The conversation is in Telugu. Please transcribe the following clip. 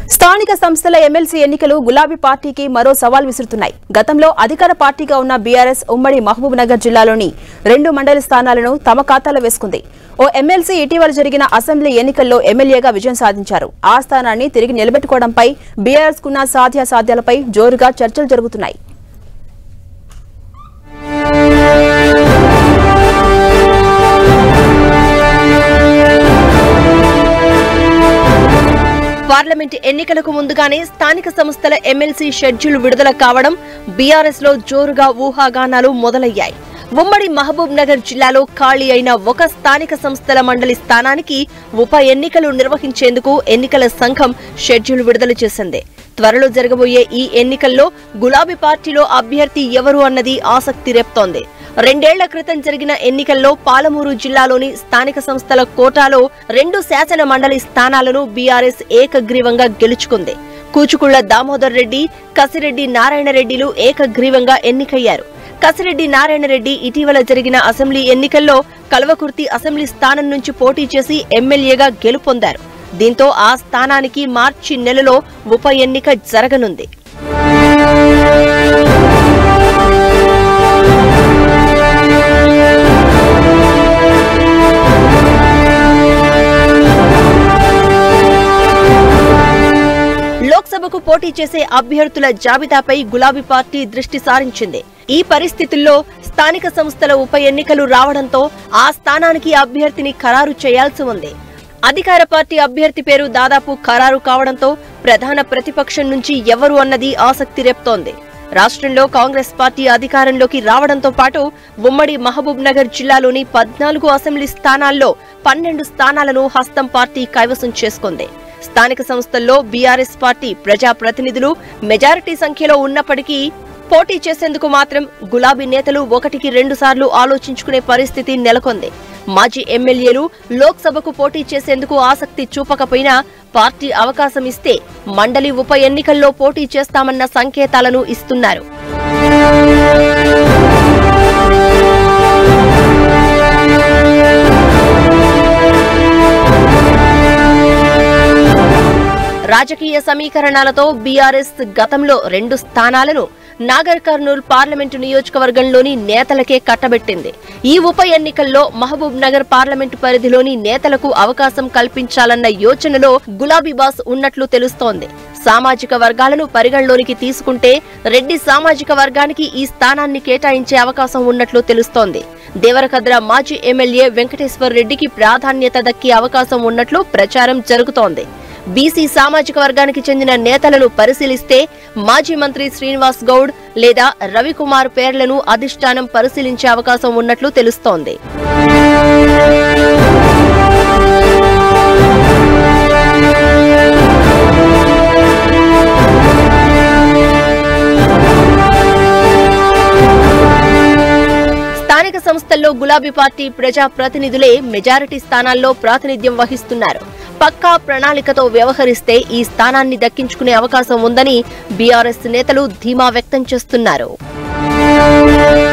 స్థానిక సంస్థల ఎమ్మెల్సీ ఎన్నికలు గులాబీ పార్టీకి మరో సవాల్ విసురుతున్నాయి గతంలో అధికార పార్టీగా ఉన్న బీఆర్ఎస్ ఉమ్మడి మహబూబ్ నగర్ జిల్లాలోని రెండు మండలి స్థానాలను తమ ఖాతాలో వేసుకుంది ఓ ఎమ్మెల్సీ ఇటీవల జరిగిన అసెంబ్లీ ఎన్నికల్లో ఎమ్మెల్యేగా విజయం సాధించారు ఆ స్థానాన్ని తిరిగి నిలబెట్టుకోవడంపై బీఆర్ఎస్ కున్న సాధ్యాసాధ్యాలపై జోరుగా చర్చలు జరుగుతున్నాయి పార్లమెంట్ ఎన్నికలకు ముందుగానే స్థానిక సంస్థల ఎమ్మెల్సీ షెడ్యూల్ విడుదల కావడం బీఆర్ఎస్ లో జోరుగా ఊహాగానాలు మొదలయ్యాయి ఉమ్మడి మహబూబ్ నగర్ జిల్లాలో ఖాళీ అయిన ఒక స్థానిక సంస్థల మండలి స్థానానికి ఉప ఎన్నికలు నిర్వహించేందుకు ఎన్నికల సంఘం షెడ్యూల్ విడుదల చేసింది త్వరలో జరగబోయే ఈ ఎన్నికల్లో గులాబీ పార్టీలో అభ్యర్థి ఎవరు అన్నది ఆసక్తి రేపుతోంది రెండేళ్ల క్రితం జరిగిన ఎన్నికల్లో పాలమూరు జిల్లాలోని స్థానిక సంస్థల కోటాలో రెండు శాసన మండలి స్థానాలను బీఆర్ఎస్ ఏకగ్రీవంగా గెలుచుకుంది కూచుకుళ్ల దామోదర్ రెడ్డి కసిరెడ్డి నారాయణరెడ్డిలు ఏకగ్రీవంగా ఎన్నికయ్యారు కసిరెడ్డి నారాయణరెడ్డి ఇటీవల జరిగిన అసెంబ్లీ ఎన్నికల్లో కల్వకుర్తి అసెంబ్లీ స్థానం నుంచి పోటీ చేసి ఎమ్మెల్యేగా గెలుపొందారు దీంతో ఆ స్థానానికి మార్చి నెలలో ఉప ఎన్నిక జరగనుంది లోక్సభకు పోటీ చేసే అభ్యర్థుల జాబితాపై గులాబీ పార్టీ దృష్టి సారించింది ఈ పరిస్థితుల్లో స్థానిక సంస్థల ఉప ఎన్నికలు రావడంతో ఆ స్థానానికి అభ్యర్థిని ఖరారు చేయాల్సి ఉంది అధికార పార్టీ అభ్యర్థి పేరు దాదాపు ఖరారు కావడంతో ప్రధాన ప్రతిపక్షం నుంచి ఎవరు అన్నది ఆసక్తి రేపుతోంది రాష్ట్రంలో కాంగ్రెస్ పార్టీ అధికారంలోకి రావడంతో పాటు ఉమ్మడి మహబూబ్ నగర్ జిల్లాలోని పద్నాలుగు అసెంబ్లీ స్థానాల్లో పన్నెండు స్థానాలను హస్తం పార్టీ కైవసం చేసుకుంది స్థానిక సంస్థల్లో బీఆర్ఎస్ పార్టీ ప్రజా ప్రతినిధులు మెజారిటీ సంఖ్యలో ఉన్నప్పటికీ పోటీ చేసేందుకు మాత్రం గులాబీ నేతలు ఒకటికి రెండు సార్లు ఆలోచించుకునే పరిస్థితి నెలకొంది మాజీ ఎమ్మెల్యేలు లోక్సభకు పోటీ చేసేందుకు ఆసక్తి చూపకపోయినా పార్టీ అవకాశం ఇస్తే మండలి ఉప ఎన్నికల్లో పోటీ చేస్తామన్న సంకేతాలను ఇస్తున్నారు రాజకీయ సమీకరణాలతో బీఆర్ఎస్ గతంలో రెండు స్థానాలను నాగర్ కర్నూల్ పార్లమెంటు నియోజకవర్గంలోని నేతలకే కట్టబెట్టింది ఈ ఉప ఎన్నికల్లో మహబూబ్ నగర్ పార్లమెంటు పరిధిలోని నేతలకు అవకాశం కల్పించాలన్న యోచనలో గులాబీ బాస్ ఉన్నట్లు తెలుస్తోంది సామాజిక వర్గాలను పరిగణలోనికి తీసుకుంటే రెడ్డి సామాజిక వర్గానికి ఈ స్థానాన్ని కేటాయించే అవకాశం ఉన్నట్లు తెలుస్తోంది దేవరకద్ర మాజీ ఎమ్మెల్యే వెంకటేశ్వర్ రెడ్డికి ప్రాధాన్యత దక్కే అవకాశం ఉన్నట్లు ప్రచారం జరుగుతోంది బీసీ సామాజిక వర్గానికి చెందిన నేతలను పరిశీలిస్తే మాజీ మంత్రి శ్రీనివాస్ గౌడ్ లేదా రవికుమార్ పేర్లను అధిష్టానం పరిశీలించే అవకాశం ఉన్నట్లు తెలుస్తోంది స్థానిక సంస్థల్లో గులాబీ పార్టీ ప్రజా ప్రతినిధులే మెజారిటీ స్థానాల్లో ప్రాతినిధ్యం వహిస్తున్నారు పక్కా ప్రణాళికతో వ్యవహరిస్తే ఈ స్థానాన్ని దక్కించుకునే అవకాశం ఉందని బీఆర్ఎస్ నేతలు ధీమా వ్యక్తం చేస్తున్నారు